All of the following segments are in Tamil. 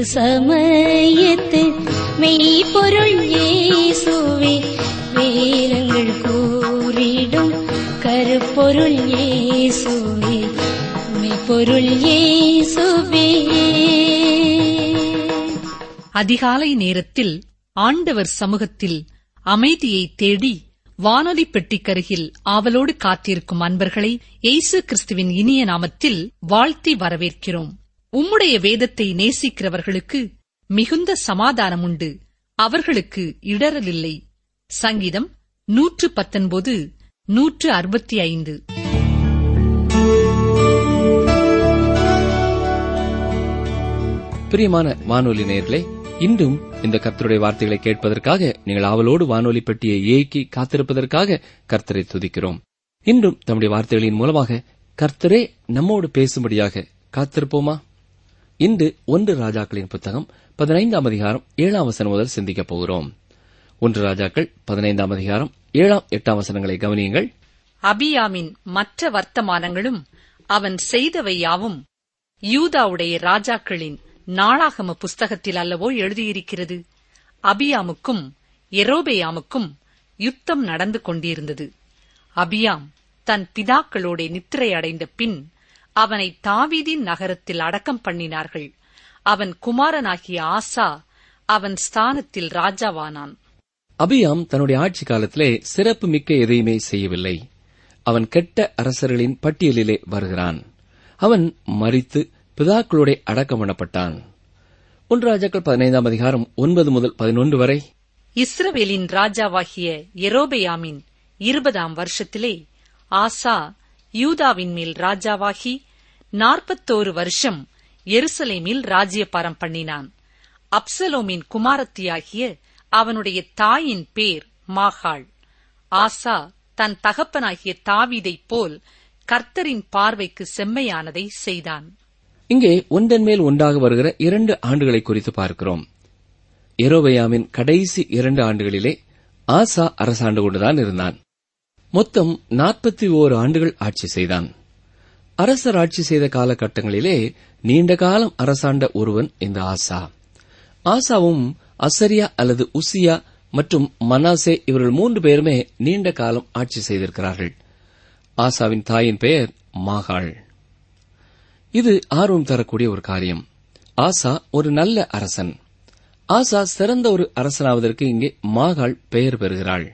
சமயத்து மெய்ப்பொருள் இயேசுவே வேதங்கள் கூறிடும் கருப்பொருள் இயேசுவே மெய்ப்பொருள் இயேசுவே அதிகாலை நேரத்தில் ஆண்டவர் சமூகத்தில் அமைதியை தேடி வானொலி பெட்டிக்கருகில் ஆவலோடு காத்திருக்கும் அன்பர்களை இயேசு கிறிஸ்துவின் இனிய நாமத்தில் வாழ்த்தி வரவேற்கிறோம் உம்முடைய வேதத்தை நேசிக்கிறவர்களுக்கு மிகுந்த சமாதானம் உண்டு அவர்களுக்கு இடரலில்லை சங்கீதம் நூற்று பத்தொன்பது நூற்று அறுபத்தி ஐந்து பிரியமான வானொலி நேயர்களே இன்றும் இந்த கர்த்தருடைய வார்த்தைகளை கேட்பதற்காக நீங்கள் ஆவலோடு வானொலி பெட்டியை ஏக்கி காத்திருப்பதற்காக கர்த்தரை துதிக்கிறோம் இன்றும் தம்முடைய வார்த்தைகளின் மூலமாக கர்த்தரே நம்மோடு பேசும்படியாக காத்திருப்போமா இன்று ஒன்று ராஜாக்களின் புத்தகம் பதினைந்தாம் அதிகாரம் ஏழாம் வசனம் முதல் சிந்திக்கப் போகிறோம் ஒன்று ராஜாக்கள் பதினைந்தாம் அதிகாரம் ஏழாம் எட்டாம் வசனங்களை கவனியுங்கள் அபியாமின் மற்ற வர்த்தமானங்களும் அவன் செய்தவை யாவும் யூதாவுடைய ராஜாக்களின் நாளாகம புஸ்தகத்தில் அல்லவோ எழுதியிருக்கிறது அபியாமுக்கும் எரோபெயாமுக்கும் யுத்தம் நடந்து கொண்டிருந்தது அபியாம் தன் பிதாக்களோட நித்திரை அடைந்த பின் அவனை தாவீதின் நகரத்தில் அடக்கம் பண்ணினார்கள் அவன் குமாரனாகிய ஆசா அவன் ஸ்தானத்தில் ராஜாவானான் அபியாம் தன்னுடைய ஆட்சி காலத்திலே சிறப்பு மிக்க எதையுமே செய்யவில்லை அவன் கெட்ட அரசர்களின் பட்டியலிலே வருகிறான் அவன் மரித்து பிதாக்களோட அடக்கம் பண்ணப்பட்டான் ஒன்று ராஜாக்கள் பதினைந்தாம் அதிகாரம் ஒன்பது முதல் பதினொன்று வரை இஸ்ரவேலின் ராஜாவாகிய எரோபெயாமின் இருபதாம் வருஷத்திலே ஆசா யூதாவின் மேல் ராஜாவாகி நாற்பத்தோரு வருஷம் எருசலேமில் ராஜ்யபாரம் பண்ணினான் அப்சலோமின் குமாரத்தியாகிய அவனுடைய தாயின் பேர் மாகாள் ஆசா தன் தகப்பனாகிய தாவீதைப் போல் கர்த்தரின் பார்வைக்கு செம்மையானதை செய்தான் இங்கே ஒன்றன் மேல் ஒன்றாக வருகிற இரண்டு ஆண்டுகளை குறித்து பார்க்கிறோம் எரோபயாமின் கடைசி இரண்டு ஆண்டுகளிலே ஆசா அரசாண்டு கொண்டுதான் இருந்தான் மொத்தம் நாற்பத்தி ஓரு ஆண்டுகள் ஆட்சி செய்தான் அரசர் ஆட்சி செய்த காலகட்டங்களிலே நீண்ட காலம் அரசாண்ட ஒருவன் இந்த ஆசா ஆசாவும் அசரியா அல்லது உசியா மற்றும் மனாசே இவர்கள் மூன்று பேருமே நீண்ட காலம் ஆட்சி செய்திருக்கிறார்கள் ஆசாவின் தாயின் பெயர் மாகாள் இது ஆர்வம் தரக்கூடிய ஒரு காரியம் ஆசா ஒரு நல்ல அரசன் ஆசா சிறந்த ஒரு அரசனாவதற்கு இங்கே மாகாள் பெயர் பெறுகிறாள்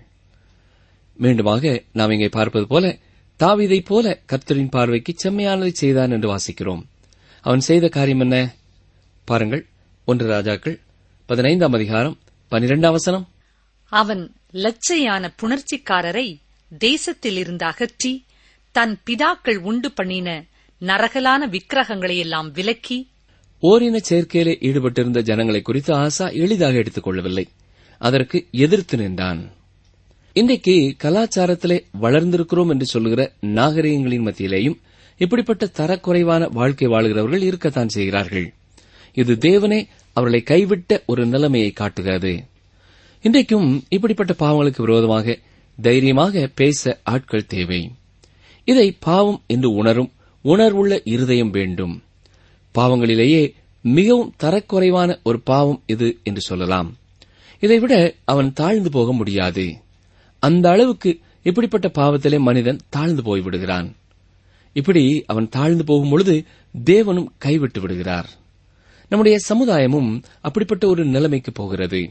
மீண்டுமாக நாம் இங்கே பார்ப்பது போல தாவீதைப் போல கர்த்தரின் பார்வைக்கு செம்மையானதை செய்தான் என்று வாசிக்கிறோம் அவன் செய்த காரியம் என்ன பாருங்கள் ஒன்று ராஜாக்கள் பதினைந்தாம் அதிகாரம் பனிரெண்டாம் வசனம் அவன் லச்சையான புணர்ச்சிக்காரரை தேசத்திலிருந்து அகற்றி தன் பிதாக்கள் உண்டு பண்ணின நரகலான விக்கிரகங்களையெல்லாம் விலக்கி ஓரின சேர்க்கையிலே ஈடுபட்டிருந்த ஜனங்களை குறித்து ஆசா எளிதாக எடுத்துக் கொள்ளவில்லை அதற்கு எதிர்த்து நின்றான் இன்றைக்கு கலாச்சாரத்திலே வளர்ந்திருக்கிறோம் என்று சொல்லுகிற நாகரிகங்களின் மத்தியிலேயும் இப்படிப்பட்ட தரக்குறைவான வாழ்க்கை வாழுகிறவர்கள் இருக்கத்தான் செய்கிறார்கள் இது தேவனே அவர்களை கைவிட்ட ஒரு நிலைமையை காட்டுகிறது இன்றைக்கும் இப்படிப்பட்ட பாவங்களுக்கு விரோதமாக தைரியமாக பேச ஆட்கள் தேவை இதை பாவம் என்று உணரும் உணர்வுள்ள இருதயம் வேண்டும் பாவங்களிலேயே மிகவும் தரக்குறைவான ஒரு பாவம் இது என்று சொல்லலாம் இதைவிட அவன் தாழ்ந்து போக முடியாது அந்த அளவுக்கு இப்படிப்பட்ட பாவத்திலே மனிதன் தாழ்ந்து போய்விடுகிறான் இப்படி அவன் தாழ்ந்து போகும் பொழுது தேவனும் கைவிட்டு விடுகிறார் நம்முடைய சமுதாயமும் அப்படிப்பட்ட ஒரு நிலைமைக்கு போகிறது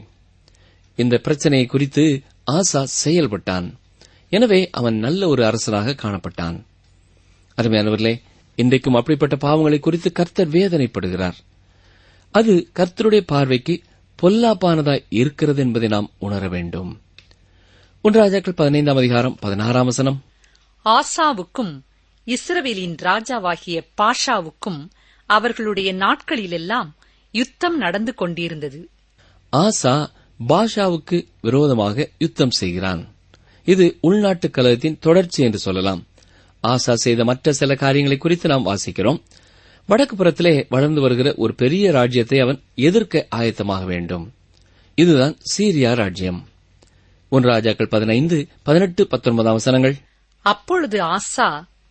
இந்த பிரச்சனையை குறித்து ஆசா செயல்பட்டான் எனவே அவன் நல்ல ஒரு அரசனாக காணப்பட்டான் அருமையானவர்களே இன்றைக்கும் அப்படிப்பட்ட பாவங்களை குறித்து கர்த்தர் வேதனைப்படுகிறார் அது கர்த்தருடைய பார்வைக்கு பொல்லாப்பானதாய் இருக்கிறது என்பதை நாம் உணர வேண்டும் ஒன்று ராஜாக்கள் பதினைந்தாம் அதிகாரம் பதினாறாம் வசனம் ஆசாவுக்கும் இஸ்ரவேலின் ராஜாவாகிய பாஷாவுக்கும் அவர்களுடைய நாட்களிலெல்லாம் யுத்தம் நடந்து கொண்டிருந்தது ஆசா பாஷாவுக்கு விரோதமாக யுத்தம் செய்கிறான் இது உள்நாட்டு கலகத்தின் தொடர்ச்சி என்று சொல்லலாம் ஆசா செய்த மற்ற சில காரியங்களை குறித்து நாம் வாசிக்கிறோம் வடக்கு புறத்திலே வளர்ந்து வருகிற ஒரு பெரிய ராஜ்யத்தை அவன் எதிர்க்க ஆயத்தமாக வேண்டும் இதுதான் சீரியா ராஜ்யம் ஒன்று ராஜாக்கள் பதினைந்து பதினெட்டு பத்தொன்பதாம் வசனங்கள் அப்பொழுது ஆசா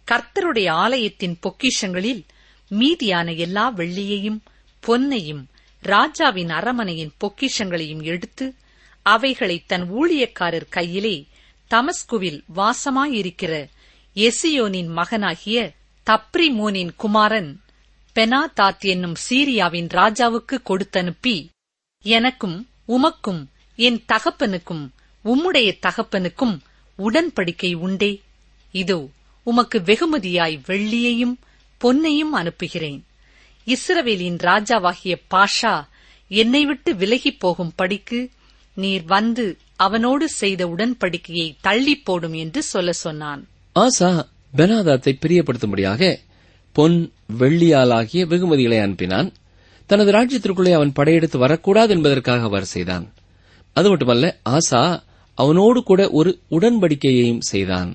கர்த்தருடைய ஆலயத்தின் பொக்கிஷங்களில் மீதியான எல்லா வெள்ளியையும் பொன்னையும் ராஜாவின் அரமனையின் பொக்கிஷங்களையும் எடுத்து அவைகளை தன் ஊழியக்காரர் கையிலே தமஸ்குவில் வாசமாயிருக்கிற எசியோனின் மகனாகிய தப்ரிமோனின் குமாரன் பெனாதாத் என்னும் சீரியாவின் ராஜாவுக்கு கொடுத்தனுப்பி எனக்கும் உமக்கும் என் தகப்பனுக்கும் உம்முடைய தகப்பனுக்கும் உடன்படிக்கை உண்டே இதோ உமக்கு வெகுமதியாய் வெள்ளியையும் பொன்னையும் அனுப்புகிறேன் இஸ்ரவேலின் ராஜாவாகிய பாஷா என்னை விட்டு விலகிப் போகும் படிக்கு நீர் வந்து அவனோடு செய்த உடன்படிக்கையை தள்ளிப் போடும் என்று சொல்ல சொன்னான் ஆசா பெனாதாத்தை பிரியப்படுத்தும்படியாக பொன் வெள்ளியாலாகிய வெகுமதிகளை அனுப்பினான் தனது ராஜ்யத்திற்குள்ளே அவன் படையெடுத்து வரக்கூடாது என்பதற்காக அவர் செய்தான் அது மட்டுமல்ல ஆசா அவனோடு கூட ஒரு உடன்படிக்கையையும் செய்தான்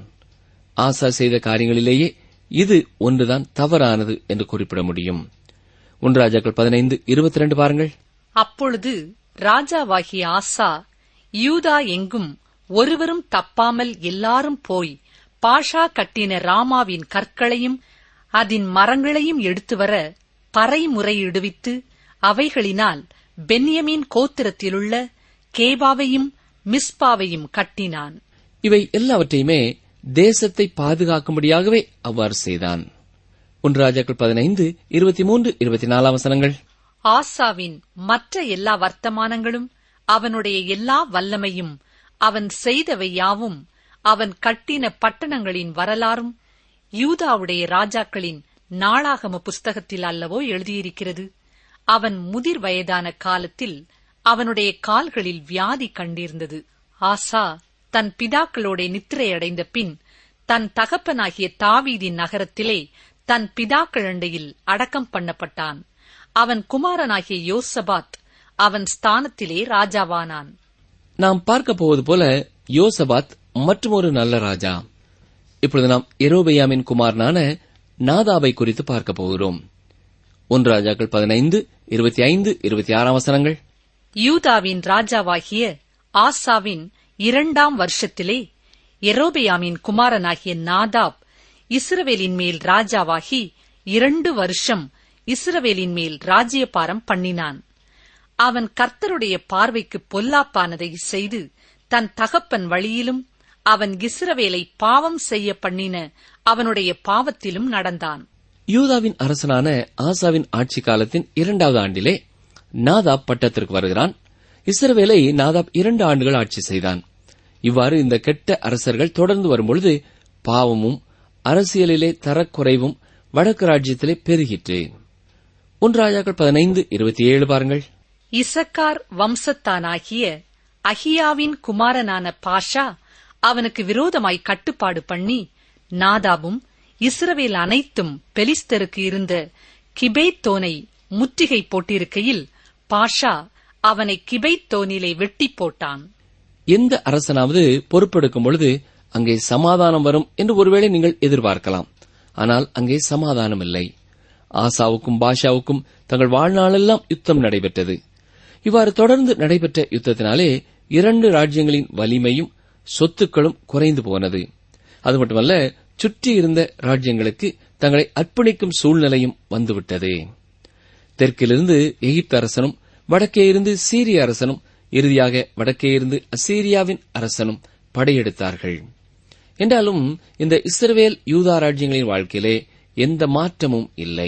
ஆசா செய்த காரியங்களிலேயே இது ஒன்றுதான் தவறானது என்று குறிப்பிட முடியும் ஒன்று ராஜாக்கள் பதினைந்து இருபத்தி ரெண்டு பாருங்கள் அப்பொழுது ராஜாவாகிய ஆசா யூதா எங்கும் ஒருவரும் தப்பாமல் எல்லாரும் போய் பாஷா கட்டின ராமாவின் கற்களையும் அதன் மரங்களையும் எடுத்து வர பறைமுறையிடுவித்து அவைகளினால் பென்யமீன் கோத்திரத்திலுள்ள கேபாவையும் மிஸ்பாவையும் கட்டினான் இவை எல்லாவற்றையுமே தேசத்தை பாதுகாக்கும்படியாகவே அவ்வாறு செய்தான் ஒன்று ராஜாக்கள் பதினைந்து இருபத்தி மூன்று இருபத்தி நாலாம் வசனங்கள் ஆசாவின் மற்ற எல்லா வர்த்தமானங்களும் அவனுடைய எல்லா வல்லமையும் அவன் செய்தவை யாவும் அவன் கட்டின பட்டணங்களின் வரலாறும் யூதாவுடைய ராஜாக்களின் நாளாகம புஸ்தகத்தில் அல்லவோ எழுதியிருக்கிறது அவன் முதிர் வயதான காலத்தில் அவனுடைய கால்களில் வியாதி கண்டிருந்தது ஆசா தன் பிதாக்களோட நித்திரையடைந்த பின் தன் தகப்பனாகிய தாவீதின் நகரத்திலே தன் பிதாக்கள் அண்டையில் அடக்கம் பண்ணப்பட்டான் அவன் குமாரனாகிய யோசபாத் அவன் ஸ்தானத்திலே ராஜாவானான் நாம் பார்க்க போவது போல யோசபாத் மற்றொரு நல்ல ராஜா இப்பொழுது நாம் எரோபெயாமின் குமாரனான நாதாபை குறித்து பார்க்க போகிறோம் ஒன்று ராஜாக்கள் பதினைந்து இருபத்தி ஐந்து இருபத்தி ஆறாம் வசனங்கள் யூதாவின் ராஜாவாகிய ஆசாவின் இரண்டாம் வருஷத்திலே எரோபெயாமின் குமாரனாகிய நாதாப் இஸ்ரவேலின் மேல் ராஜாவாகி இரண்டு வருஷம் இஸ்ரவேலின் மேல் ராஜ்யபாரம் பண்ணினான் அவன் கர்த்தருடைய பார்வைக்கு பொல்லாப்பானதை செய்து தன் தகப்பன் வழியிலும் அவன் இஸ்ரவேலை பாவம் செய்ய பண்ணின அவனுடைய பாவத்திலும் நடந்தான் யூதாவின் அரசனான ஆசாவின் ஆட்சி காலத்தின் இரண்டாவது ஆண்டிலே நாதாப் பட்டத்திற்கு வருகிறான் இஸ்ரவேலை நாதாப் இரண்டு ஆண்டுகள் ஆட்சி செய்தான் இவ்வாறு இந்த கெட்ட அரசர்கள் தொடர்ந்து வரும்பொழுது பாவமும் அரசியலிலே தரக்குறைவும் வடக்கு ராஜ்யத்திலே பெருகிற்று ஒன்று ராஜாக்கள் பதினைந்து இருபத்தி ஏழு பாருங்கள் இசக்கார் வம்சத்தானாகிய அஹியாவின் குமாரனான பாஷா அவனுக்கு விரோதமாய் கட்டுப்பாடு பண்ணி நாதாபும் இஸ்ரவேல் அனைத்தும் பெலிஸ்தருக்கு இருந்த கிபேத்தோனை முற்றுகை போட்டிருக்கையில் பாஷா அவனை கிபைத்தோனிலே வெட்டி போட்டான் எந்த அரசனாவது பொறுப்பெடுக்கும் பொழுது அங்கே சமாதானம் வரும் என்று ஒருவேளை நீங்கள் எதிர்பார்க்கலாம் ஆனால் அங்கே சமாதானம் இல்லை ஆசாவுக்கும் பாஷாவுக்கும் தங்கள் வாழ்நாளெல்லாம் யுத்தம் நடைபெற்றது இவ்வாறு தொடர்ந்து நடைபெற்ற யுத்தத்தினாலே இரண்டு ராஜ்யங்களின் வலிமையும் சொத்துக்களும் குறைந்து போனது அது மட்டுமல்ல சுற்றி இருந்த ராஜ்யங்களுக்கு தங்களை அர்ப்பணிக்கும் சூழ்நிலையும் வந்துவிட்டது தெற்கிலிருந்து எகிப்து அரசனும் வடக்கே இருந்து சீரிய அரசனும் இறுதியாக வடக்கே இருந்து அசீரியாவின் அரசனும் படையெடுத்தார்கள் என்றாலும் இந்த இஸ்ரவேல் யூதா ராஜ்யங்களின் வாழ்க்கையிலே எந்த மாற்றமும் இல்லை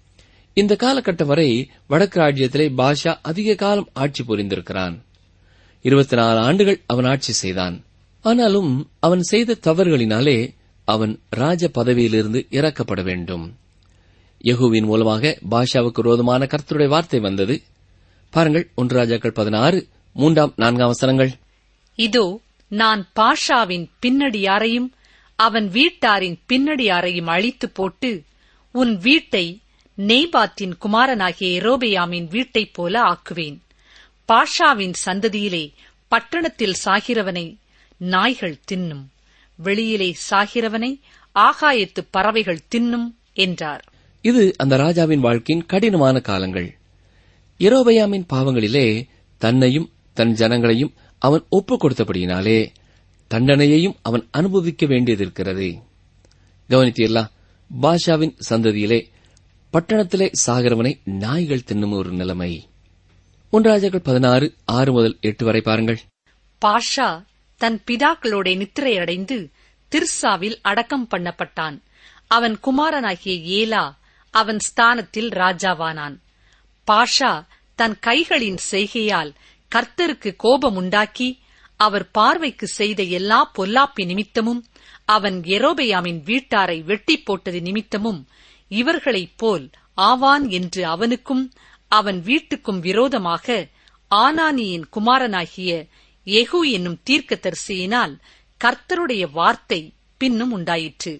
இந்த காலகட்டம் வரை வடக்கு ராஜ்யத்திலே பாஷா அதிக காலம் ஆட்சி புரிந்திருக்கிறான் இருபத்தி நாலு ஆண்டுகள் அவன் ஆட்சி செய்தான் ஆனாலும் அவன் செய்த தவறுகளினாலே அவன் ராஜ பதவியிலிருந்து இறக்கப்பட வேண்டும் யெகூவின் மூலமாக பாஷாவுக்கு விரோதமான கர்த்தருடைய வார்த்தை வந்தது பாருங்கள் ஒன்று ராஜாக்கள் பதினாறு மூன்றாம் நான்காம் வசனங்கள் இதோ நான் பாஷாவின் பின்னடியாரையும் அவன் வீட்டாரின் பின்னடியாரையும் அழித்து போட்டு உன் வீட்டை நெய்பாத்தின் குமாரனாகிய எரோபெயாமின் வீட்டைப் போல ஆக்குவேன் பாஷாவின் சந்ததியிலே பட்டணத்தில் சாகிறவனை நாய்கள் தின்னும் வெளியிலே சாகிறவனை ஆகாயத்து பறவைகள் தின்னும் என்றார் இது அந்த ராஜாவின் வாழ்க்கையின் கடினமான காலங்கள் எரோபயாமின் பாவங்களிலே தன்னையும் தன் ஜனங்களையும் அவன் ஒப்புக் கொடுத்தபடியினாலே தண்டனையையும் அவன் அனுபவிக்க வேண்டியதிருக்கிறது கவனித்தீர்களா பாஷாவின் சந்ததியிலே பட்டணத்திலே சாகிறவனை நாய்கள் தின்னும் ஒரு நிலைமை ஒன்றாஜர்கள் பதினாறு ஆறு முதல் எட்டு வரை பாருங்கள் பாஷா தன் பிதாக்களோட நித்திரையடைந்து திர்சாவில் அடக்கம் பண்ணப்பட்டான் அவன் குமாரனாகிய ஏலா அவன் ஸ்தானத்தில் ராஜாவானான் பாஷா தன் கைகளின் செய்கையால் கர்த்தருக்கு கோபம் உண்டாக்கி அவர் பார்வைக்கு செய்த எல்லா பொல்லாப்பி நிமித்தமும் அவன் எரோபெயாமின் வீட்டாரை வெட்டி போட்டது நிமித்தமும் இவர்களைப் போல் ஆவான் என்று அவனுக்கும் அவன் வீட்டுக்கும் விரோதமாக ஆனானியின் குமாரனாகிய எகு என்னும் தீர்க்கதரிசியினால் கர்த்தருடைய வார்த்தை பின்னும் உண்டாயிற்று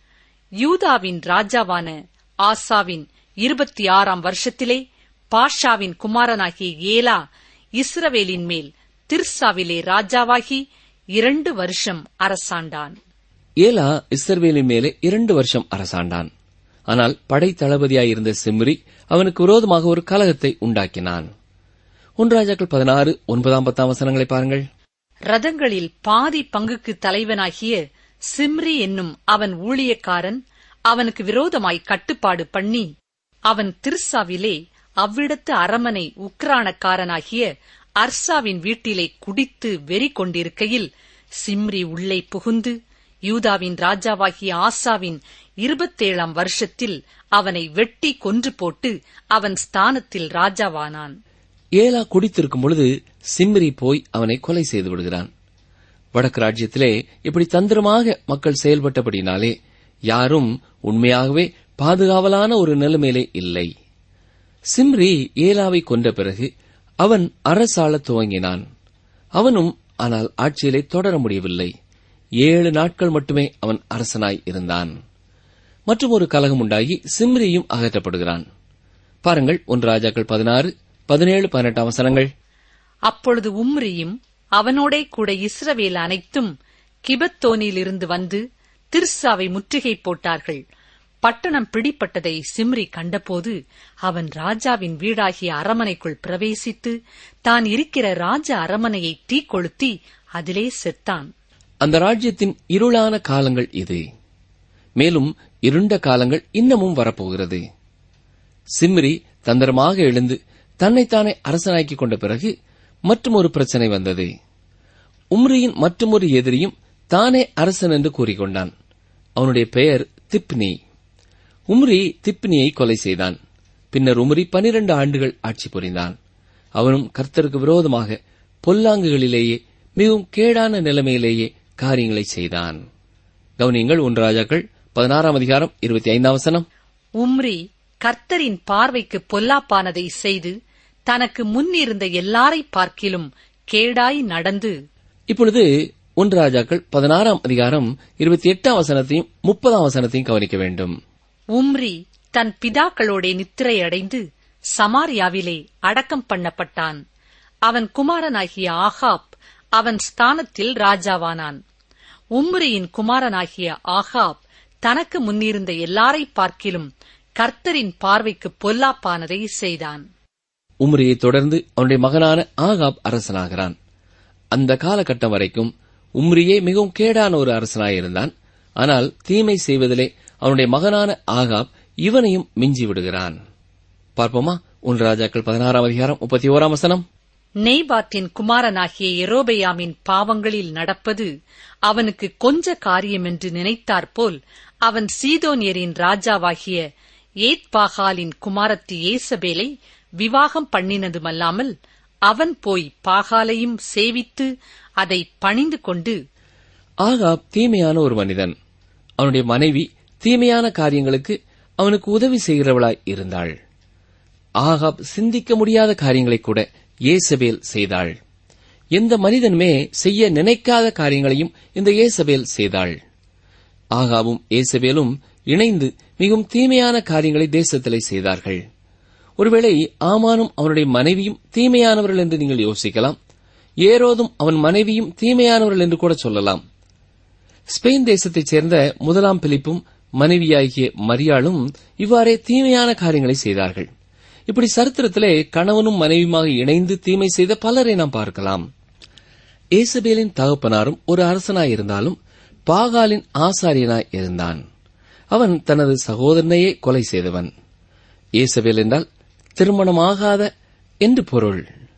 யூதாவின் ராஜாவான ஆசாவின் இருபத்தி ஆறாம் வருஷத்திலே பாஷாவின் குமாரனாகிய ஏலா இஸ்ரவேலின் மேல் திர்சாவிலே ராஜாவாகி இரண்டு வருஷம் அரசாண்டான் ஏலா இஸ்ரவேலின் மேலே இரண்டு வருஷம் அரசாண்டான் ஆனால் படை தளபதியாயிருந்த சிம்ரி அவனுக்கு விரோதமாக ஒரு கலகத்தை உண்டாக்கினான் ஒன்றாஜாக்கள் பதினாறு ஒன்பதாம் பத்தாம் வசனங்களை பாருங்கள் ரதங்களில் பாதி பங்குக்கு தலைவனாகிய சிம்ரி என்னும் அவன் ஊழியக்காரன் அவனுக்கு விரோதமாய் கட்டுப்பாடு பண்ணி அவன் திர்சாவிலே அவ்விடத்து அரமனை உக்ரானக்காரனாகிய அர்சாவின் வீட்டிலே குடித்து வெறி கொண்டிருக்கையில் சிம்ரி உள்ளே புகுந்து யூதாவின் ராஜாவாகிய ஆசாவின் இருபத்தேழாம் வருஷத்தில் அவனை வெட்டி கொன்று போட்டு அவன் ஸ்தானத்தில் ராஜாவானான் ஏலா குடித்திருக்கும் பொழுது சிம்ரி போய் அவனை கொலை செய்து விடுகிறான் வடக்கு ராஜ்யத்திலே இப்படி தந்திரமாக மக்கள் செயல்பட்டபடினாலே யாரும் உண்மையாகவே பாதுகாவலான ஒரு நிலைமையிலே இல்லை சிம்ரி ஏலாவை கொன்ற பிறகு அவன் அரசாளத் துவங்கினான் அவனும் ஆனால் ஆட்சியிலே தொடர முடியவில்லை ஏழு நாட்கள் மட்டுமே அவன் அரசனாய் இருந்தான் மற்றும் ஒரு கலகம் உண்டாகி சிம்ரியும் அகற்றப்படுகிறான் பாருங்கள் ஒன்று ராஜாக்கள் பதினாறு பதினேழு பதினெட்டாம் வசனங்கள் அப்பொழுது உம்ரியும் அவனோடே கூட இஸ்ரவேல் அனைத்தும் கிபத்தோனிலிருந்து வந்து திர்சாவை முற்றுகை போட்டார்கள் பட்டணம் பிடிப்பட்டதை சிம்ரி கண்டபோது அவன் ராஜாவின் வீடாகிய அரமனைக்குள் பிரவேசித்து தான் இருக்கிற ராஜ அரமனையை தீக்கொளுத்தி அதிலே செத்தான் அந்த ராஜ்யத்தின் இருளான காலங்கள் இது மேலும் இருண்ட காலங்கள் இன்னமும் வரப்போகிறது சிம்ரி தந்திரமாக எழுந்து தன்னைத்தானே அரசனாக்கிக் கொண்ட பிறகு மற்றொரு பிரச்சனை வந்தது உம்ரியின் மற்றொரு எதிரியும் தானே அரசன் என்று கூறிக்கொண்டான் அவனுடைய பெயர் திப்னி உம்ரி திப்னியை கொலை செய்தான் பின்னர் உம்ரி பனிரண்டு ஆண்டுகள் ஆட்சி புரிந்தான் அவனும் கர்த்தருக்கு விரோதமாக பொல்லாங்குகளிலேயே மிகவும் கேடான நிலைமையிலேயே காரியங்களை செய்தான் கவனியங்கள் ஒன்று ராஜாக்கள் பதினாறாம் அதிகாரம் இருபத்தி ஐந்தாம் வசனம் உம்ரி கர்த்தரின் பார்வைக்கு பொல்லாப்பானதை செய்து தனக்கு முன்னிருந்த எல்லாரை பார்க்கிலும் கேடாய் நடந்து இப்பொழுது ஒன்று ராஜாக்கள் பதினாறாம் அதிகாரம் இருபத்தி எட்டாம் வசனத்தையும் முப்பதாம் வசனத்தையும் கவனிக்க வேண்டும் உம்ரி தன் பிதாக்களோடே நித்திரையடைந்து சமாரியாவிலே அடக்கம் பண்ணப்பட்டான் அவன் குமாரனாகிய ஆகாப் அவன் ஸ்தானத்தில் ராஜாவானான் உம்ரியின் குமாரனாகிய ஆகாப் தனக்கு முன்னிருந்த எல்லாரை பார்க்கிலும் கர்த்தரின் பார்வைக்கு பொல்லாப்பானதை செய்தான் உம்ரியை தொடர்ந்து அவனுடைய மகனான ஆகாப் அரசனாகிறான் அந்த காலகட்டம் வரைக்கும் உம்ரியே மிகவும் கேடான ஒரு அரசனாயிருந்தான் ஆனால் தீமை செய்வதிலே அவனுடைய மகனான ஆகாப் இவனையும் மிஞ்சி விடுகிறான் பார்ப்போமா ஒன்று ராஜாக்கள் பதினாறாம் அதிகாரம் முப்பத்தி ஓராம் வசனம் நெய்பாத்தின் குமாரனாகிய எரோபெயாமின் பாவங்களில் நடப்பது அவனுக்கு கொஞ்ச காரியமென்று நினைத்தாற்போல் அவன் சீதோனியரின் ராஜாவாகிய ஏத்பாகாலின் குமாரத்தி ஏசபேலை விவாகம் பண்ணினதுமல்லாமல் அவன் போய் பாகாலையும் சேவித்து அதை பணிந்து கொண்டு ஆகாப் தீமையான ஒரு மனிதன் அவனுடைய மனைவி தீமையான காரியங்களுக்கு அவனுக்கு உதவி செய்கிறவளாய் இருந்தாள் ஆகாப் சிந்திக்க முடியாத காரியங்களை கூட ஏசபேல் செய்தாள் எந்த மனிதனுமே செய்ய நினைக்காத காரியங்களையும் இந்த ஏசபேல் செய்தாள் ஆகாவும் ஏசபேலும் இணைந்து மிகவும் தீமையான காரியங்களை தேசத்திலே செய்தார்கள் ஒருவேளை ஆமானும் அவனுடைய மனைவியும் தீமையானவர்கள் என்று நீங்கள் யோசிக்கலாம் ஏரோதும் அவன் மனைவியும் தீமையானவர்கள் என்று கூட சொல்லலாம் ஸ்பெயின் தேசத்தைச் சேர்ந்த முதலாம் பிலிப்பும் மனைவியாகிய மரியாளும் இவ்வாறே தீமையான காரியங்களை செய்தார்கள் இப்படி சரித்திரத்திலே கணவனும் மனைவியுமாக இணைந்து தீமை செய்த பலரை நாம் பார்க்கலாம் ஏசபேலின் தகப்பனாரும் ஒரு அரசனாயிருந்தாலும் பாகாலின் ஆசாரியனாய் இருந்தான் அவன் தனது சகோதரனையே கொலை செய்தவன் ஏசபேல் என்றால் திருமணமாகாத என்று பொருள்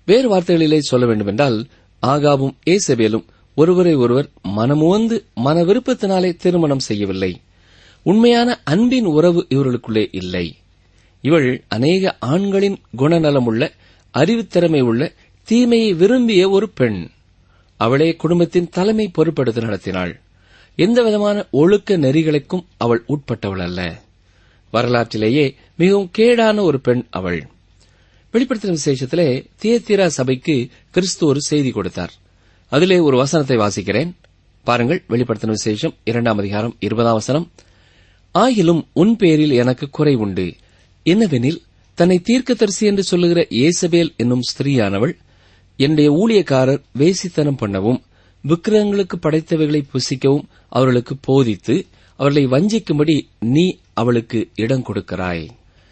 வேறு வார்த்தைகளிலே சொல்ல வேண்டுமென்றால் ஆகாவும் ஏசபேலும் ஒருவரை ஒருவர் மனமுவந்து மன விருப்பத்தினாலே திருமணம் செய்யவில்லை உண்மையான அன்பின் உறவு இவர்களுக்குள்ளே இல்லை இவள் அநேக ஆண்களின் குணநலமுள்ள அறிவுத்திறமை உள்ள தீமையை விரும்பிய ஒரு பெண் அவளே குடும்பத்தின் தலைமை பொறுப்பெடுத்து நடத்தினாள் எந்த விதமான ஒழுக்க நெறிகளுக்கும் அவள் உட்பட்டவள் அல்ல வரலாற்றிலேயே மிகவும் கேடான ஒரு பெண் அவள் வெளிப்படுத்தின விசேஷத்திலே தியத்திரா சபைக்கு கிறிஸ்து ஒரு செய்தி கொடுத்தார் அதிலே ஒரு வசனத்தை வாசிக்கிறேன் பாருங்கள் வெளிப்படுத்தின விசேஷம் இரண்டாம் அதிகாரம் இருபதாம் வசனம் ஆயிலும் உன் பேரில் எனக்கு குறை உண்டு என்னவெனில் தன்னை தீர்க்கதரிசி என்று சொல்லுகிற ஏசபேல் என்னும் ஸ்திரீயானவள் என்னுடைய ஊழியக்காரர் வேசித்தனம் பண்ணவும் விக்கிரகங்களுக்கு படைத்தவைகளை புசிக்கவும் அவர்களுக்கு போதித்து அவர்களை வஞ்சிக்கும்படி நீ அவளுக்கு இடம் கொடுக்கிறாய்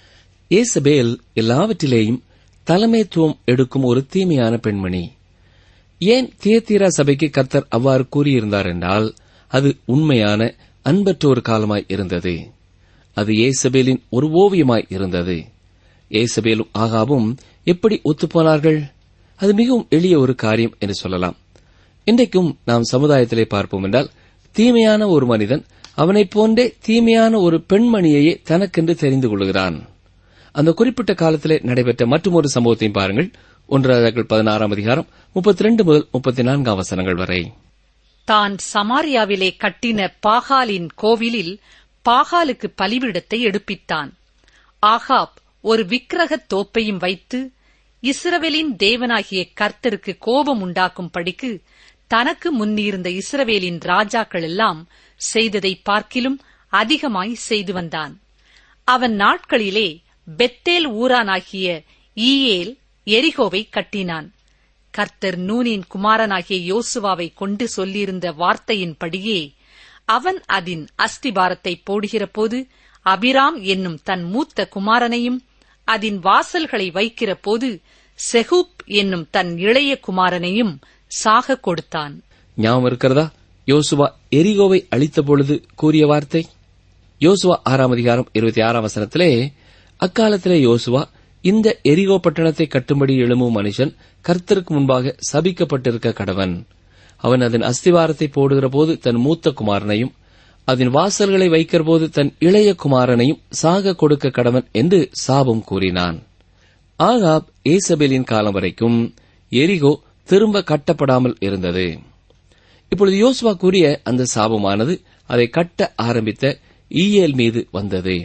ஏசபேல் எல்லாவற்றிலேயும் தலைமைத்துவம் எடுக்கும் ஒரு தீமையான பெண்மணி ஏன் தியத்தீரா சபைக்கு கர்த்தர் அவ்வாறு கூறியிருந்தார் என்றால் அது உண்மையான அன்பற்ற ஒரு காலமாய் இருந்தது அது ஏசபேலின் ஒரு ஓவியமாய் இருந்தது ஏசபேலும் ஆகாவும் எப்படி ஒத்துப்போனார்கள் அது மிகவும் எளிய ஒரு காரியம் என்று சொல்லலாம் இன்றைக்கும் நாம் சமுதாயத்திலே பார்ப்போம் என்றால் தீமையான ஒரு மனிதன் அவனைப் போன்றே தீமையான ஒரு பெண்மணியையே தனக்கென்று தெரிந்து கொள்கிறான் அந்த குறிப்பிட்ட காலத்திலே நடைபெற்ற மற்றொரு சம்பவத்தையும் பாருங்கள் ஒன்றார்கள் பதினாறாம் அதிகாரம் முப்பத்தி ரெண்டு முதல் முப்பத்தி நான்காம் வசனங்கள் வரை தான் சமாரியாவிலே கட்டின பாகாலின் கோவிலில் பாகாலுக்கு பலிபீடத்தை எடுப்பித்தான் ஆகாப் ஒரு விக்கிரகத் தோப்பையும் வைத்து இஸ்ரவேலின் தேவனாகிய கர்த்தருக்கு கோபம் உண்டாக்கும் படிக்கு தனக்கு முன்னிருந்த இஸ்ரவேலின் ராஜாக்கள் எல்லாம் செய்ததை பார்க்கிலும் அதிகமாய் செய்து வந்தான் அவன் நாட்களிலே பெத்தேல் ஊரானாகிய ஈயேல் எரிகோவை கட்டினான் கர்த்தர் நூனின் குமாரனாகிய யோசுவாவை கொண்டு சொல்லியிருந்த வார்த்தையின்படியே அவன் அதன் அஸ்திபாரத்தை போடுகிறபோது அபிராம் என்னும் தன் மூத்த குமாரனையும் அதன் வாசல்களை வைக்கிற போது செகூப் என்னும் தன் இளைய குமாரனையும் சாக கொடுத்தான் ஞாபகம் இருக்கிறதா யோசுவா எரிகோவை அழித்த பொழுது கூறிய வார்த்தை யோசுவா ஆறாம் அதிகாரம் இருபத்தி ஆறாம் வசனத்திலே அக்காலத்திலே யோசுவா இந்த எரிகோ பட்டணத்தை கட்டும்படி எழும்பும் மனுஷன் கர்த்தருக்கு முன்பாக சபிக்கப்பட்டிருக்க கடவன் அவன் அதன் அஸ்திவாரத்தை போடுகிற போது தன் மூத்த குமாரனையும் அதன் வாசல்களை வைக்கிற போது தன் இளைய குமாரனையும் சாக கொடுக்க கடவன் என்று சாபம் கூறினான் ஆகாப் ஏசபேலின் காலம் வரைக்கும் எரிகோ திரும்ப கட்டப்படாமல் இருந்தது இப்பொழுது யோசுவா கூறிய அந்த சாபமானது அதை கட்ட ஆரம்பித்த ஈயேல் மீது வந்தது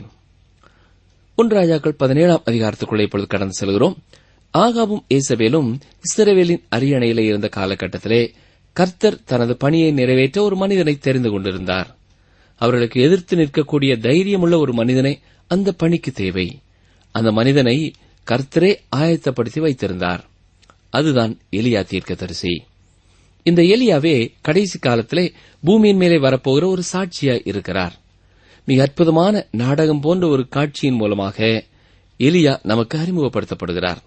ஒன்று ராஜாக்கள் பதினேழாம் அதிகாரத்துக்குள்ளே இப்பொழுது கடந்து செல்கிறோம் ஆகாவும் ஏசபேலும் இஸ்ரவேலின் அரியணையிலே இருந்த காலகட்டத்திலே கர்த்தர் தனது பணியை நிறைவேற்ற ஒரு மனிதனை தெரிந்து கொண்டிருந்தார் அவர்களுக்கு எதிர்த்து நிற்கக்கூடிய தைரியமுள்ள ஒரு மனிதனை அந்த பணிக்கு தேவை அந்த மனிதனை கர்த்தரே ஆயத்தப்படுத்தி வைத்திருந்தார் அதுதான் எலியா தீர்க்கதரிசி இந்த எலியாவே கடைசி காலத்திலே பூமியின் மேலே வரப்போகிற ஒரு சாட்சியாய் இருக்கிறார் மிக அற்புதமான நாடகம் போன்ற ஒரு காட்சியின் மூலமாக எலியா நமக்கு அறிமுகப்படுத்தப்படுகிறார்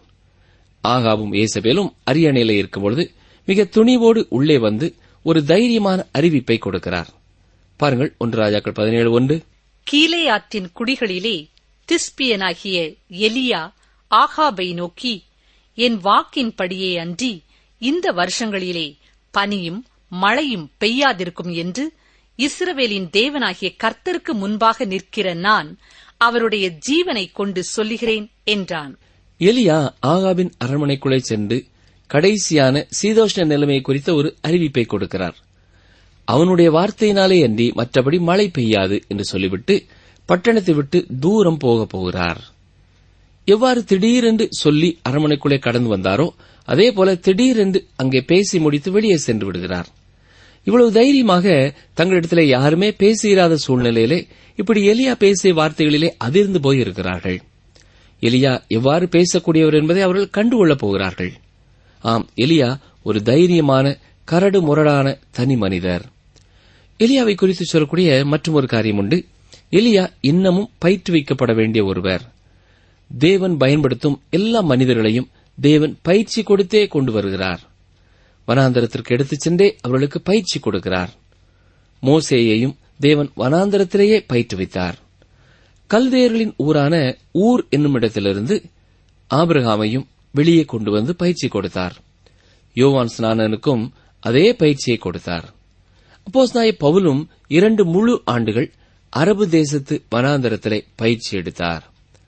ஆகாவும் ஏசபேலும் அரியணையிலே இருக்கும்பொழுது மிக துணிவோடு உள்ளே வந்து ஒரு தைரியமான அறிவிப்பை கொடுக்கிறார் பாருங்கள் ஒன்று ராஜாக்கள் பதினேழு ஒன்று கீலேயாத்தின் குடிகளிலே திஸ்பியனாகிய எலியா ஆகாபை நோக்கி என் வாக்கின்படியே அன்றி இந்த வருஷங்களிலே பனியும் மழையும் பெய்யாதிருக்கும் என்று இஸ்ரவேலின் தேவனாகிய கர்த்தருக்கு முன்பாக நிற்கிற நான் அவருடைய ஜீவனை கொண்டு சொல்லுகிறேன் என்றான் எலியா ஆகாபின் அரண்மனைக்குள்ளே சென்று கடைசியான சீதோஷ்ண நிலைமை குறித்த ஒரு அறிவிப்பை கொடுக்கிறார் அவனுடைய வார்த்தையினாலே அன்றி மற்றபடி மழை பெய்யாது என்று சொல்லிவிட்டு பட்டணத்தை விட்டு தூரம் போக போகிறார் எவ்வாறு திடீரென்று சொல்லி அரண்மனைக்குள்ளே கடந்து வந்தாரோ அதே போல திடீரென்று அங்கே பேசி முடித்து வெளியே சென்று விடுகிறார் இவ்வளவு தைரியமாக தங்களிடத்திலே யாருமே பேசியிராத சூழ்நிலையிலே இப்படி எலியா பேசிய வார்த்தைகளிலே அதிர்ந்து போயிருக்கிறார்கள் எலியா எவ்வாறு பேசக்கூடியவர் என்பதை அவர்கள் கண்டுகொள்ளப் போகிறார்கள் ஆம் எலியா ஒரு தைரியமான கரடு முரடான தனி மனிதர் எலியாவை குறித்து சொல்லக்கூடிய மற்றும் ஒரு காரியம் உண்டு எலியா இன்னமும் பயிற்றுவிக்கப்பட வேண்டிய ஒருவர் தேவன் பயன்படுத்தும் எல்லா மனிதர்களையும் தேவன் பயிற்சி கொடுத்தே கொண்டு வருகிறார் வனாந்தரத்திற்கு எடுத்துச் சென்றே அவர்களுக்கு பயிற்சி கொடுக்கிறார் மோசேயையும் தேவன் வனாந்தரத்திலேயே பயிற்றுவித்தார் கல்தேயர்களின் ஊரான ஊர் என்னும் இடத்திலிருந்து ஆபிரகாமையும் வெளியே கொண்டு வந்து பயிற்சி கொடுத்தார் யோவான் ஸ்நானனுக்கும் அதே பயிற்சியை கொடுத்தார் அப்போஸ்தாய பவுலும் இரண்டு முழு ஆண்டுகள் அரபு தேசத்து வனாந்தரத்திலே பயிற்சி எடுத்தார்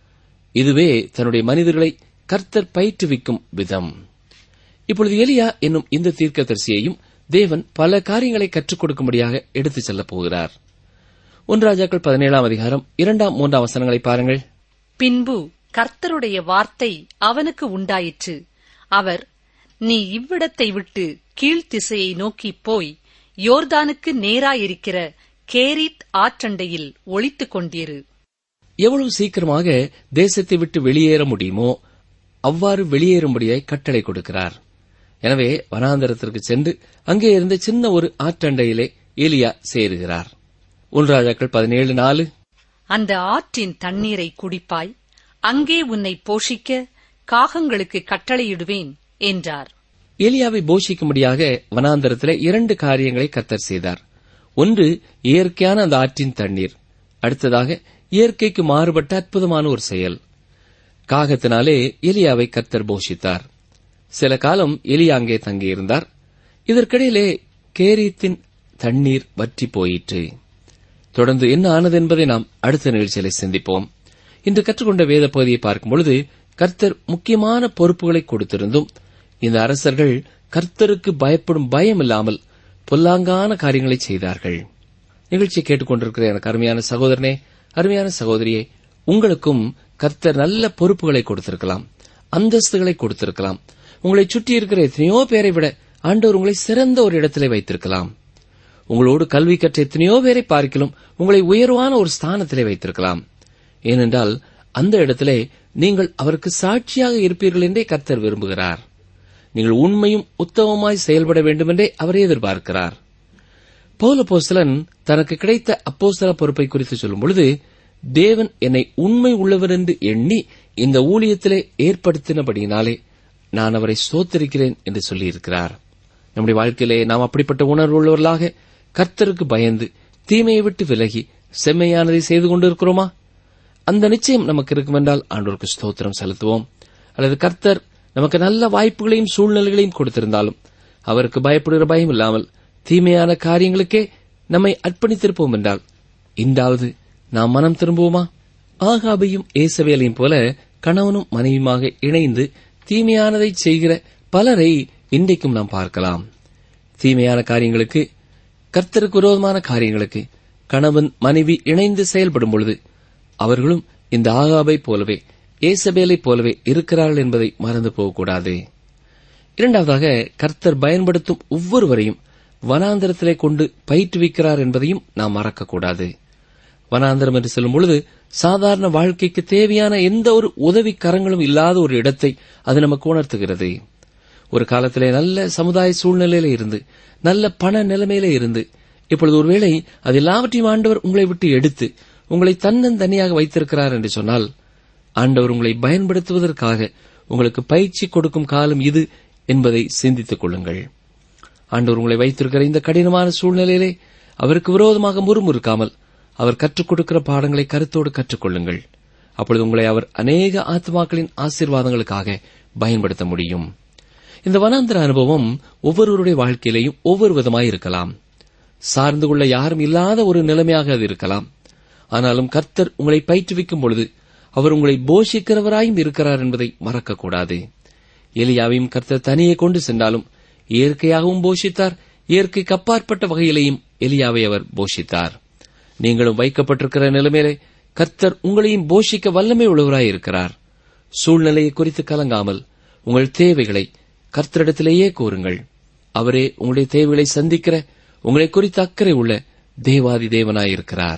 இதுவே தன்னுடைய மனிதர்களை கர்த்தர் பயிற்றுவிக்கும் விதம் இப்பொழுது எலியா என்னும் இந்த தீர்க்கதரிசியையும் தேவன் பல காரியங்களை கற்றுக் கொடுக்கும்படியாக எடுத்துச் செல்லப் போகிறார் ஒன்றாஜாக்கள் பதினேழாம் அதிகாரம் இரண்டாம் மூன்றாம் வசனங்களை பாருங்கள் பின்பு கர்த்தருடைய வார்த்தை அவனுக்கு உண்டாயிற்று அவர் நீ இவ்விடத்தை விட்டு கீழ்த்திசையை நோக்கிப் போய் யோர்தானுக்கு நேராயிருக்கிற கேரித் ஆற்றண்டையில் ஒளித்துக் கொண்டிரு எவ்வளவு சீக்கிரமாக தேசத்தை விட்டு வெளியேற முடியுமோ அவ்வாறு வெளியேறும்படியாய் கட்டளை கொடுக்கிறார் எனவே வனாந்தரத்திற்கு சென்று அங்கே இருந்த சின்ன ஒரு ஆற்றண்டையிலே எலியா சேருகிறார் ஒன்றாஜாக்கள் பதினேழு நாலு அந்த ஆற்றின் தண்ணீரை குடிப்பாய் அங்கே உன்னை போஷிக்க காகங்களுக்கு கட்டளையிடுவேன் என்றார் எலியாவை போஷிக்கும்படியாக வனாந்தரத்திலே இரண்டு காரியங்களை கர்த்தர் செய்தார் ஒன்று இயற்கையான அந்த ஆற்றின் தண்ணீர் அடுத்ததாக இயற்கைக்கு மாறுபட்ட அற்புதமான ஒரு செயல் காகத்தினாலே எலியாவை கர்த்தர் போஷித்தார் சில காலம் எலியா அங்கே தங்கியிருந்தார் இதற்கிடையிலே கேரியத்தின் தண்ணீர் வற்றி போயிற்று தொடர்ந்து என்ன ஆனது என்பதை நாம் அடுத்த நிகழ்ச்சியிலே சிந்திப்போம் இன்று கற்றுக்கொண்ட வேத பகுதியை பார்க்கும் பொழுது கர்த்தர் முக்கியமான பொறுப்புகளை கொடுத்திருந்தும் இந்த அரசர்கள் கர்த்தருக்கு பயப்படும் பயம் இல்லாமல் பொல்லாங்கான காரியங்களை செய்தார்கள் நிகழ்ச்சியை கேட்டுக்கொண்டிருக்கிற எனக்கு அருமையான சகோதரனே அருமையான சகோதரியே உங்களுக்கும் கர்த்தர் நல்ல பொறுப்புகளை கொடுத்திருக்கலாம் அந்தஸ்துகளை கொடுத்திருக்கலாம் உங்களை சுற்றி இருக்கிற எத்தனையோ பேரை விட ஆண்டவர் உங்களை சிறந்த ஒரு இடத்திலே வைத்திருக்கலாம் உங்களோடு கல்வி கற்ற எத்தனையோ பேரை பார்க்கிலும் உங்களை உயர்வான ஒரு ஸ்தானத்திலே வைத்திருக்கலாம் ஏனென்றால் அந்த இடத்திலே நீங்கள் அவருக்கு சாட்சியாக இருப்பீர்கள் என்றே கர்த்தர் விரும்புகிறார் நீங்கள் உண்மையும் உத்தமமாய் செயல்பட வேண்டுமென்றே அவர் எதிர்பார்க்கிறார் பௌலபோஸ்தலன் தனக்கு கிடைத்த அப்போஸ்தல பொறுப்பை குறித்து சொல்லும் பொழுது தேவன் என்னை உண்மை உள்ளவர் என்று எண்ணி இந்த ஊழியத்திலே ஏற்படுத்தினபடியினாலே நான் அவரை சோத்தரிக்கிறேன் என்று சொல்லியிருக்கிறார் நம்முடைய வாழ்க்கையிலே நாம் அப்படிப்பட்ட உணர்வு உள்ளவர்களாக கர்த்தருக்கு பயந்து தீமையை விட்டு விலகி செம்மையானதை செய்து கொண்டிருக்கிறோமா அந்த நிச்சயம் நமக்கு இருக்கும் என்றால் ஆண்டோருக்கு ஸ்தோத்திரம் செலுத்துவோம் அல்லது கர்த்தர் நமக்கு நல்ல வாய்ப்புகளையும் சூழ்நிலைகளையும் கொடுத்திருந்தாலும் அவருக்கு பயப்படுகிற பயம் இல்லாமல் தீமையான காரியங்களுக்கே நம்மை அர்ப்பணித்திருப்போம் என்றால் இன்றாவது நாம் மனம் திரும்புவோமா ஆகாபையும் ஏசவேலையும் போல கணவனும் மனைவியுமாக இணைந்து தீமையானதை செய்கிற பலரை இன்றைக்கும் நாம் பார்க்கலாம் தீமையான காரியங்களுக்கு கர்த்தருக்கு விரோதமான காரியங்களுக்கு கணவன் மனைவி இணைந்து செயல்படும் பொழுது அவர்களும் இந்த ஆகாபை போலவே ஏசபேலைப் போலவே இருக்கிறார்கள் என்பதை மறந்து போகக்கூடாது இரண்டாவதாக கர்த்தர் பயன்படுத்தும் ஒவ்வொருவரையும் வனாந்தரத்திலே கொண்டு பயிற்றுவிக்கிறார் என்பதையும் நாம் மறக்கக்கூடாது வனாந்தரம் என்று சொல்லும் பொழுது சாதாரண வாழ்க்கைக்கு தேவையான எந்த ஒரு உதவி கரங்களும் இல்லாத ஒரு இடத்தை அது நமக்கு உணர்த்துகிறது ஒரு காலத்திலே நல்ல சமுதாய சூழ்நிலையில இருந்து நல்ல பண நிலைமையில இருந்து இப்பொழுது ஒருவேளை அது எல்லாவற்றையும் ஆண்டவர் உங்களை விட்டு எடுத்து உங்களை தன்னந்தனியாக வைத்திருக்கிறார் என்று சொன்னால் ஆண்டவர் உங்களை பயன்படுத்துவதற்காக உங்களுக்கு பயிற்சி கொடுக்கும் காலம் இது என்பதை சிந்தித்துக் கொள்ளுங்கள் ஆண்டவர் உங்களை வைத்திருக்கிற இந்த கடினமான சூழ்நிலையிலே அவருக்கு விரோதமாக முறுமுறுக்காமல் அவர் கற்றுக் கொடுக்கிற பாடங்களை கருத்தோடு கற்றுக்கொள்ளுங்கள் அப்பொழுது உங்களை அவர் அநேக ஆத்மாக்களின் ஆசீர்வாதங்களுக்காக பயன்படுத்த முடியும் இந்த வனாந்திர அனுபவம் ஒவ்வொருவருடைய வாழ்க்கையிலேயும் ஒவ்வொரு விதமாய் இருக்கலாம் சார்ந்து கொள்ள யாரும் இல்லாத ஒரு நிலைமையாக அது இருக்கலாம் ஆனாலும் கர்த்தர் உங்களை பயிற்றுவிக்கும் பொழுது அவர் உங்களை போஷிக்கிறவராயும் இருக்கிறார் என்பதை மறக்கக்கூடாது எலியாவையும் கர்த்தர் தனியே கொண்டு சென்றாலும் இயற்கையாகவும் போஷித்தார் இயற்கைக்கு அப்பாற்பட்ட வகையிலேயும் எலியாவை அவர் போஷித்தார் நீங்களும் வைக்கப்பட்டிருக்கிற நிலைமையிலே கர்த்தர் உங்களையும் போஷிக்க வல்லமை உள்ளவராய் இருக்கிறார் சூழ்நிலையை குறித்து கலங்காமல் உங்கள் தேவைகளை கர்த்தரிடத்திலேயே கூறுங்கள் அவரே உங்களுடைய தேவைகளை சந்திக்கிற உங்களை குறித்து அக்கறை உள்ள தேவாதி தேவனாயிருக்கிறார்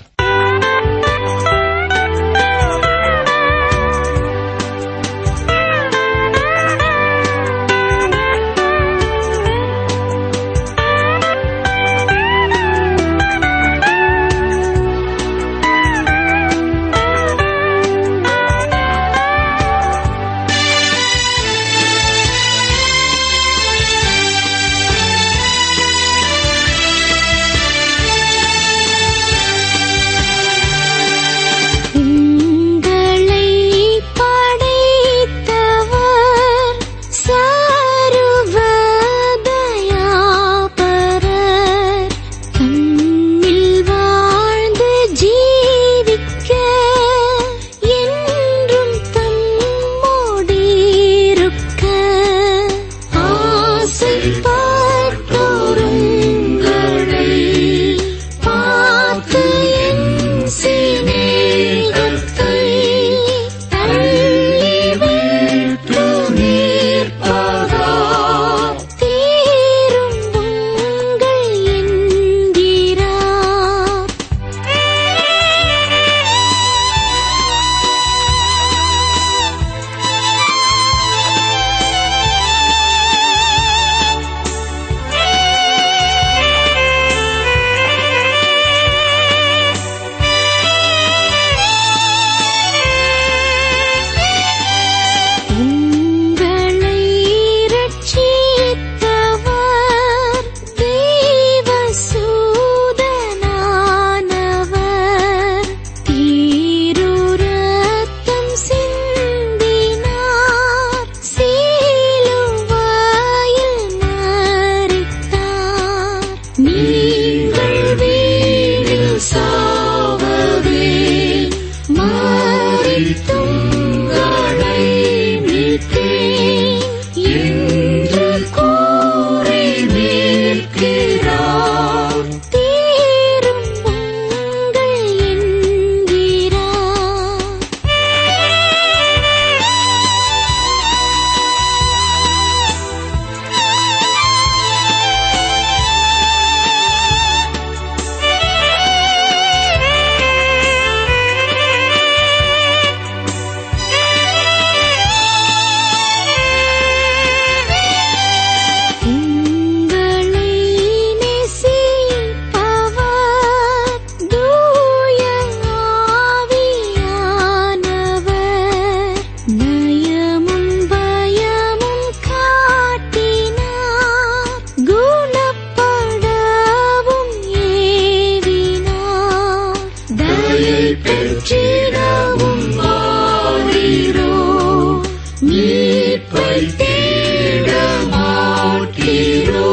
பெற்றிடவும் மாறீரோ மீட்பை தேட மாட்டீரோ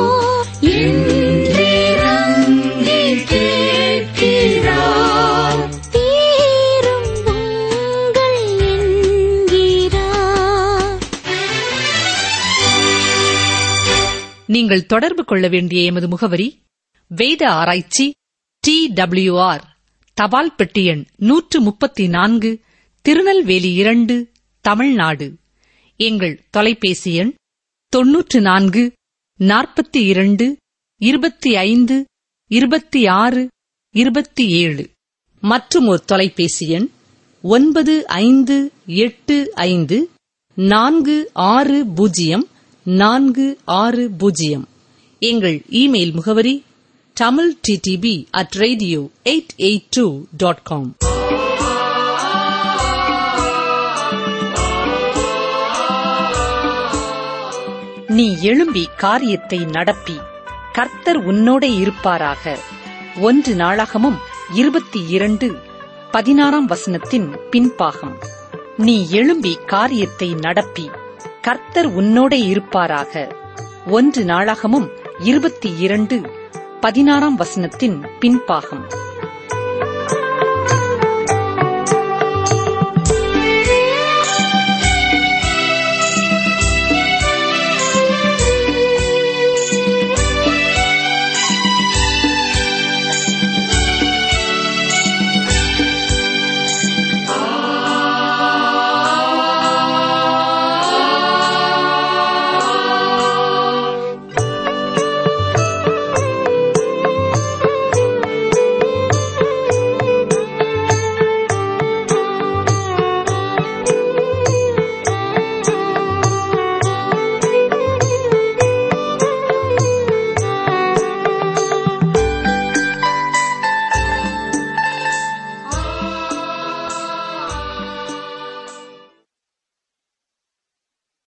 என்றிறங்கி கேட்கிறார் தீரும் உங்கள் என்கிறார் நீங்கள் தொடர்பு கொள்ள வேண்டிய எமது முகவரி வேத ஆராய்ச்சி டி டபிள்யூஆர் தபால் பெட்டி எண் நூற்று முப்பத்தி நான்கு திருநெல்வேலி இரண்டு தமிழ்நாடு எங்கள் தொலைபேசி எண் தொன்னூற்று நான்கு நாற்பத்தி இரண்டு இருபத்தி ஐந்து இருபத்தி ஆறு இருபத்தி ஏழு மற்றும் ஒரு தொலைபேசி எண் ஒன்பது ஐந்து எட்டு ஐந்து நான்கு ஆறு பூஜ்ஜியம் நான்கு ஆறு பூஜ்ஜியம் எங்கள் இமெயில் முகவரி Tamil DTP at radio eight eight two dot com நீ எழும்பி காரியத்தை நடப்பி கர்த்தர் உன்னோடே இருப்பாராக ஒன்று நாளாகமும் இருபத்தி இரண்டு பதினாறாம் வசனத்தின் பின்பாகம் நீ எழும்பி காரியத்தை நடப்பி கர்த்தர் உன்னோடே இருப்பாராக ஒன்று நாளாகமும் இருபத்தி இரண்டு பதினாறாம் வசனத்தின் பின்பாகம்